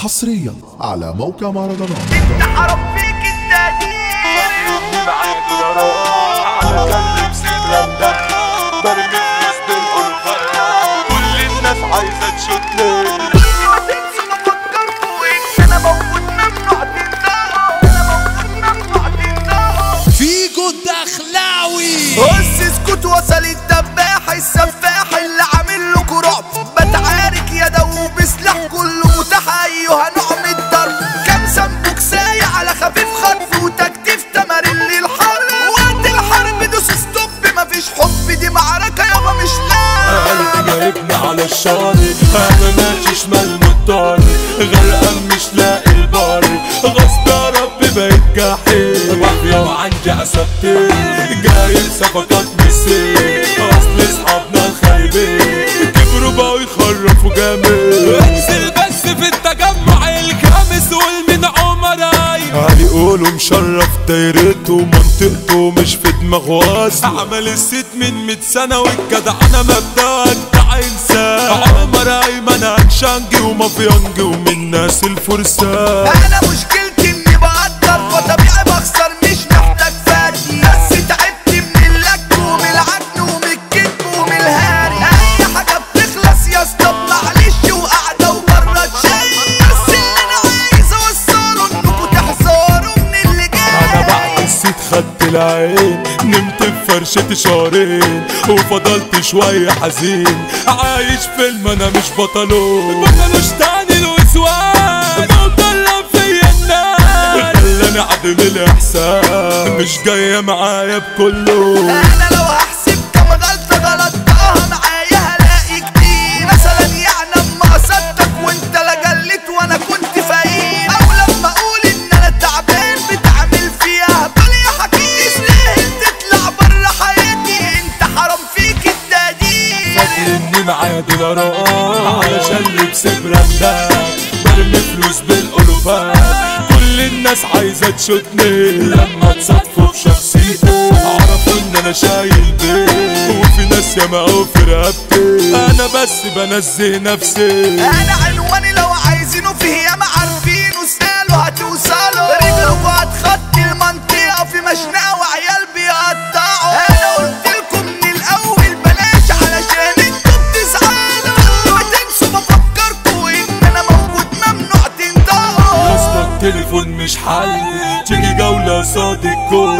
حصريا على موقع مهرجانات حرام فيك التقدير معايا دولارات على كلب سيبرا برمي فلوس بالألوفات كل الناس عايزة تشوتني ما تنسوا ما فكرتوا ان انا موجود ممنوع تنتهوا انا موجود ممنوع تنتهوا فيجو الدخلاوي بص اسكت وصل الدباح السفاح اللي عامل لكوا رعب بتعارك يا دوب سلاح كله متاح ايها نوع من الضرب كام سنبوك سايع على خفيف خطف وتكتيف تمارين للحرب وقت الحرب دوس ستوب مفيش حب دي معركة يابا مش لا قلبي جايبني على الشاري انا ماشي شمال مضطر غرقان مش لاقي البر غصب يا رب بقيت جحيم مافيا وعندي عصابتين جايب صفقات مسير اصل اصحابنا الخايبين كبروا بقوا يخرفوا جامد انزل بس في التجمع الخامس والمن عمراي علي قولوا مشرف دايرته ومنطقته مش في دماغه اصلا عمل الست من 100 سنه والجدع انا مبدأك بتاع انسان عمر ايمن اكشنجي ومافيانجي ومن ناس الفرسان انا مشكلتي اني بقدر فطبيعي بخسر مش محتاج فادي بس تعبت من اللك ومن العجن ومن الكذب ومن الهاري اي حاجه بتخلص يا اسطى معلش وقاعده وبره الشاي بس اللي انا عايز اوصله انكم تحذروا من اللي انا جاي بعد الست خدت العين نمت في فرشة شهرين وفضلت شوية حزين عايش فيلم انا مش بطله ملوش تاني الوسواس مطلع فيا الناس خلاني عدم الاحساس مش جاية معايا بكله انا لو هحسب كم غلطه غلطتها معايا هلاقي كتير مثلا يعني اما قصدتك وانت لا جليت وانا كنت فقير او لما اقول ان انا تعبان بتعمل فيها هبل يا حكيم تستاهل تطلع بره حياتي انت حرام فيك التقدير فاكر اني معايا دولارات علشان لبس براندات برمي فلوس بالالوفات كل الناس عايزه تشوتني لما تصادفوا بشخصيتي عرفوا ان انا شايل بيت وفي ناس ياما قوي في رقبتي انا بس بنزه نفسي انا عنواني لو عايزينه فيه ياما عارفينه اسالوا هتوصلوا رجلكوا هتخطي المنطقه في مشنقه وعيال بيقطعوا انا قلت لكم من الاول بلاش علشان انتوا بتزعلوا ما تنسوا بفكركوا ان انا موجود ممنوع تنطقوا اصلا التليفون مش حل تيجي جولة صاد الكل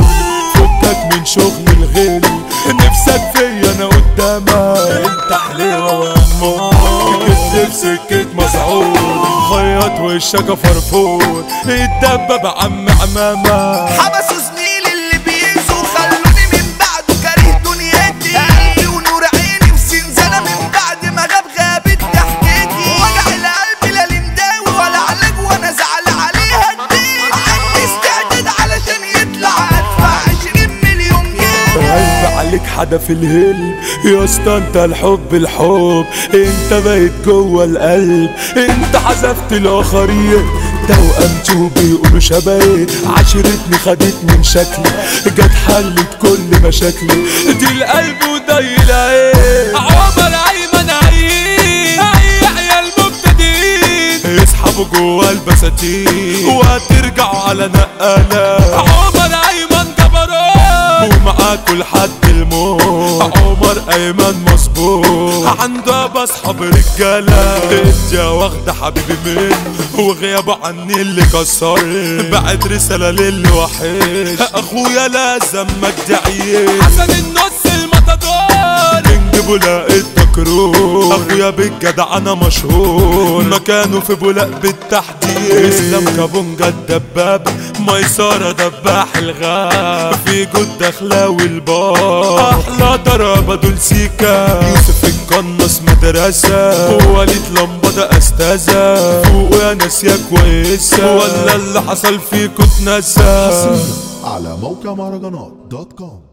فكك من شغل الغل نفسك فيا انا قدامك انت حلوة وامور كنت في سكة مسعود خيط وشك فرفور اتدبب عم عمامة حبسوا زميلي اللي بيأذوا خلوني من بعده كاره دنيتي قلبي ونور عيني في زنزانة من بعد ما غاب غابت ضحكتي وجع القلب لا لمداوي ولا علاج وانا زعل عليها الدين عندي استعداد علشان يطلع ادفع عشرين مليون جنيه قلب عليك حدا في الهل يا اسطى انت الحب الحب انت بقيت جوه القلب انت حذفت الاخرين توأمتي وبيقولوا شبهي عشرتني خدت من شكلي جت حلت كل مشاكلي دي القلب وضي العين عمر ايمن عيين اي عيال مبتدئين اسحبوا جوه البساتين وهترجعوا على نقالة عمر ايمن جبروت ومعاكوا لحد الموت عمر ايمن مظبوط عنده بصحاب رجاله انت يا واخده حبيبي من وغيابه عني اللي كسر بعت رساله للي وحش اخويا لازم مدعيه حسن النص المطدور نجيبه لقيت مكروه اخويا بالجدع انا مشهور مكانه في بولاق بالتحديد اسلام كابونجا الدباب ميسرة دباح الغاب في جود دخلاوي البار احلى ضربة دول سيكا يوسف القنص مدرسة ووليد لمبة استاذة فوق يا ناس يا كويسة ولا اللي حصل فيكوا اتنسى على موقع مهرجانات دوت كوم